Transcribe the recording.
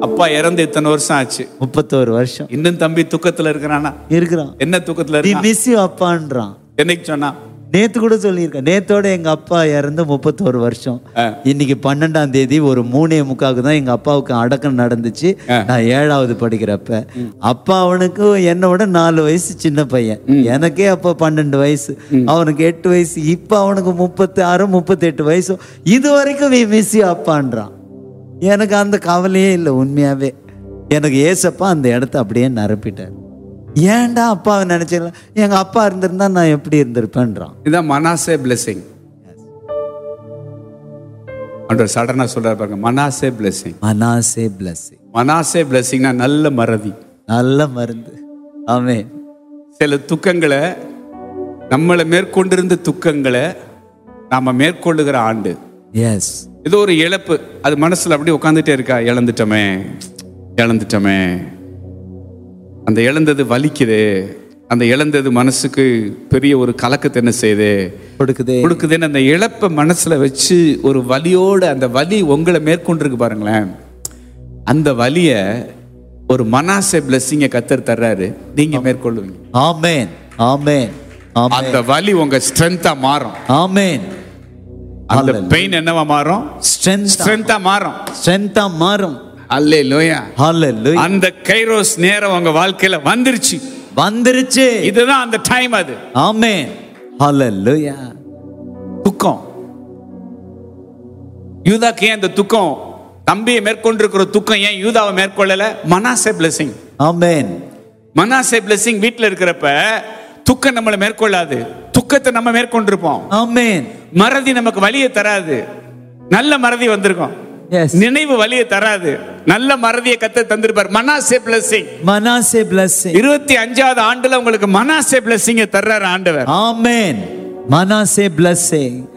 அப்பா இறந்து இத்தனை வருஷம் ஆச்சு முப்பத்தோரு வருஷம் இன்னும் தம்பி துக்கத்துல இருக்கிறானா இருக்கிறான் என்ன துக்கத்துல தி இருக்கான் மிஸ் யூ அப்பான்றான் என்னைக்கு சொன்னா நேத்து கூட சொல்லியிருக்கேன் நேத்தோட எங்க அப்பா இறந்து முப்பத்தோரு வருஷம் ஆ. இன்னைக்கு பன்னெண்டாம் தேதி ஒரு மூணே முக்காவுக்கு தான் எங்க அப்பாவுக்கு அடக்கம் நடந்துச்சு ஆ. நான் ஏழாவது படிக்கிறப்ப அப்பா அவனுக்கு என்னை விட நாலு வயசு சின்ன பையன் எனக்கே அப்ப பன்னெண்டு வயசு அவனுக்கு எட்டு வயசு இப்ப அவனுக்கு முப்பத்தி ஆறு முப்பத்தெட்டு வயசு இது வரைக்கும் நீ மிஸ் அப்பான்றான் எனக்கு அந்த கவலையே இல்லை உண்மையாவே எனக்கு ஏசப்பா அந்த இடத்த அப்படியே நிரப்பிட்டார் ஏன்டா அப்பாவை நினைச்சல எங்க அப்பா இருந்திருந்தா நான் எப்படி இருந்திருப்பேன்றான் இதான் மனாசே பிளெஸிங் ஆண்டவர் சடனா சொல்றாரு பாருங்க Manasseh blessing Manasseh blessing Manasseh பிளெஸிங்னா நல்ல மறதி நல்ல மருந்து ஆமென் சில துக்கங்களை நம்மளை மேற்கொண்டிருந்த துக்கங்களை நாம மேற்கொள்ளுகிற ஆண்டு எஸ் ஏதோ ஒரு இழப்பு அது மனசுல அப்படியே உட்காந்துட்டே இருக்கா இழந்துட்டோமே இழந்துட்டோமே அந்த இழந்தது வலிக்குது அந்த இழந்தது மனசுக்கு பெரிய ஒரு கலக்கத்தை என்ன செய்யுது கொடுக்குதே கொடுக்குதுன்னு அந்த இழப்பை மனசுல வச்சு ஒரு வலியோட அந்த வலி உங்களை மேற்கொண்டிருக்கு பாருங்களேன் அந்த வலிய ஒரு மனாசை பிளஸ்ஸிங்க கத்தர் தர்றாரு நீங்க மேற்கொள்ளுவீங்க ஆமென் ஆமென் ஆமென் அந்த வலி உங்க ஸ்ட்ரென்த்தா மாறும் ஆமென் அந்த பெயின் என்னவா மாறும் ஸ்ட்ரென்த் ஸ்ட்ரென்த்தா மாறும் ஸ்ட்ரென்த்தா மாறும் அல்லே லோயா ஹalleluya அந்த கைரோஸ் நேரம் உங்க வாழ்க்கையில வந்துருச்சு வந்துருச்சு இதுதான் அந்த டைம் அது ஆமென் ஹalleluya துக்கம் யூதாக்கு ஏன் அந்த துக்கம் தம்பியை மேற்கொண்டிருக்கிற துக்கம் ஏன் யூதாவை மேற்கொள்ளல Manasseh blessing amen Manasseh blessing வீட்டில் இருக்கிறப்ப துக்கம் நம்மளை மேற்கொள்ளாது துக்கத்தை நம்ம மேற்கொண்டிருப்போம் ஆமென் மறதி நமக்கு வலியை தராது நல்ல மறதி வந்திருக்கும் எஸ் நினைவு வலியை தராது நல்ல மறதியை கத்த தந்திருப்பார் மனாசே பிளஸிங் மனாசே பிளஸ்ஸிங் இருபத்தி அஞ்சாவது ஆண்டுல உங்களுக்கு மனாசே பிளஸிங்க தர்றாரு ஆண்டவர் ஆமென் மனாசே பிளஸ்ஸிங்